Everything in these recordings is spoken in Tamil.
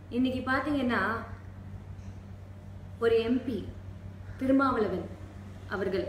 இன்னைக்கு பார்த்தீங்கன்னா ஒரு எம்பி திருமாவளவன் அவர்கள்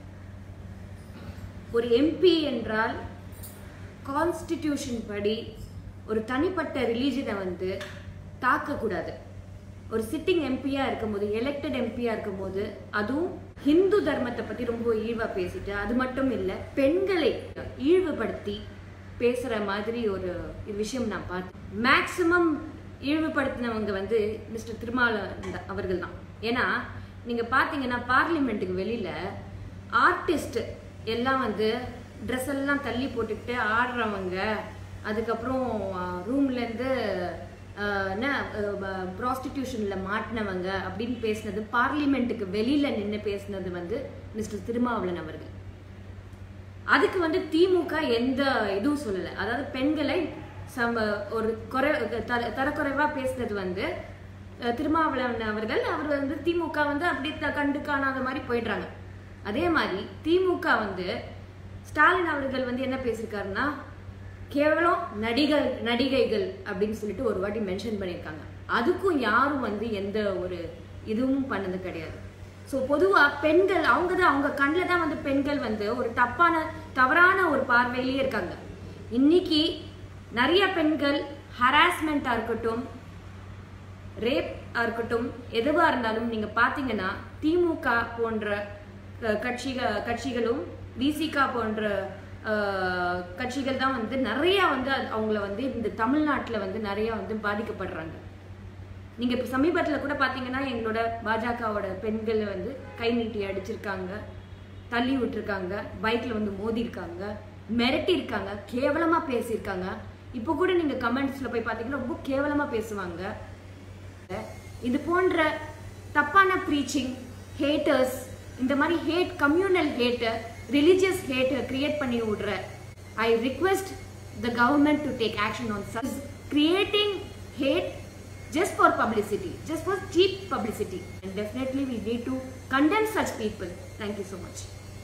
ஒரு எம்பி என்றால் கான்ஸ்டிடியூஷன் படி ஒரு தனிப்பட்ட ரிலீஜனை வந்து தாக்கக்கூடாது ஒரு சிட்டிங் எம்பியா இருக்கும்போது எலெக்டட் எம்பியா இருக்கும்போது அதுவும் ஹிந்து தர்மத்தை பத்தி ரொம்ப ஈழ்வா பேசிட்டு அது மட்டும் இல்ல பெண்களை ஈழ்வுபடுத்தி பேசுற மாதிரி ஒரு விஷயம் நான் பார்த்தேன் மேக்சிமம் இழிவுபடுத்தினவங்க வந்து மிஸ்டர் திருமால அவர்கள் தான் ஏன்னா நீங்க பாத்தீங்கன்னா பார்லிமெண்ட்டுக்கு வெளியில ஆர்டிஸ்ட் எல்லாம் வந்து ட்ரெஸ் எல்லாம் தள்ளி போட்டுக்கிட்டு ஆடுறவங்க அதுக்கப்புறம் ரூம்ல இருந்து ஆஹ், என்ன ப்ராஸ்டிடியூஷன்ல மாட்டினவங்க அப்படின்னு பேசினது பார்லிமெண்ட்டுக்கு வெளியில நின்று பேசினது வந்து மிஸ்டர் திருமாவளவன் அவர்கள் அதுக்கு வந்து திமுக எந்த இதுவும் சொல்லல அதாவது பெண்களை சம ஒரு குறை தர- தரக்குறைவா பேசுனது வந்து அஹ், திருமாவளவன் அவர்கள் அவர் வந்து திமுக வந்து அப்படி த- கண்டு காணாத மாதிரி போயிடுறாங்க அதே மாதிரி திமுக வந்து ஸ்டாலின் அவர்கள் வந்து என்ன பேசியிருக்காருன்னா கேவலம் நடிகர் நடிகைகள் அப்படின்னு சொல்லிட்டு ஒரு வாட்டி மென்ஷன் பண்ணியிருக்காங்க அதுக்கும் யாரும் வந்து எந்த ஒரு இதுவும் பண்ணது கிடையாது ஸோ பொதுவாக பெண்கள் அவங்க தான் அவங்க கண்ணில் தான் வந்து பெண்கள் வந்து ஒரு தப்பான தவறான ஒரு பார்வையிலேயே இருக்காங்க இன்னைக்கு நிறைய பெண்கள் ஹராஸ்மெண்ட்டாக இருக்கட்டும் ரேப் இருக்கட்டும் எதுவாக இருந்தாலும் நீங்க பாத்தீங்கன்னா திமுக போன்ற அஹ், கட்சிக கட்சிகளும் விசிகா போன்ற அஹ், கட்சிகள் தான் வந்து நிறைய வந்து அது- அவங்கள வந்து இந்த தமிழ்நாட்டுல வந்து நிறைய வந்து பாதிக்கப்படுறாங்க நீங்க இப்ப சமீபத்துல கூட பாத்தீங்கன்னா எங்களோட பாஜகவோட பெண்களை வந்து கை நீட்டி அடிச்சிருக்காங்க தள்ளி விட்டுருக்காங்க பைக்ல வந்து மோதி இருக்காங்க மிரட்டி இருக்காங்க கேவலமா பேசியிருக்காங்க இப்போ கூட நீங்க கமெண்ட்ஸ்ல போய் பாத்தீங்கன்னா ரொம்ப கேவலமா பேசுவாங்க இது போன்ற தப்பான ப்ரீச்சிங் ஹேட்டர்ஸ் இந்த மாதிரி hate communal hater religious hater create பண்ணி விடுற I request the government to take action on such creating hate just for publicity, just for cheap publicity. And definitely we need to condemn such people. Thank you so much.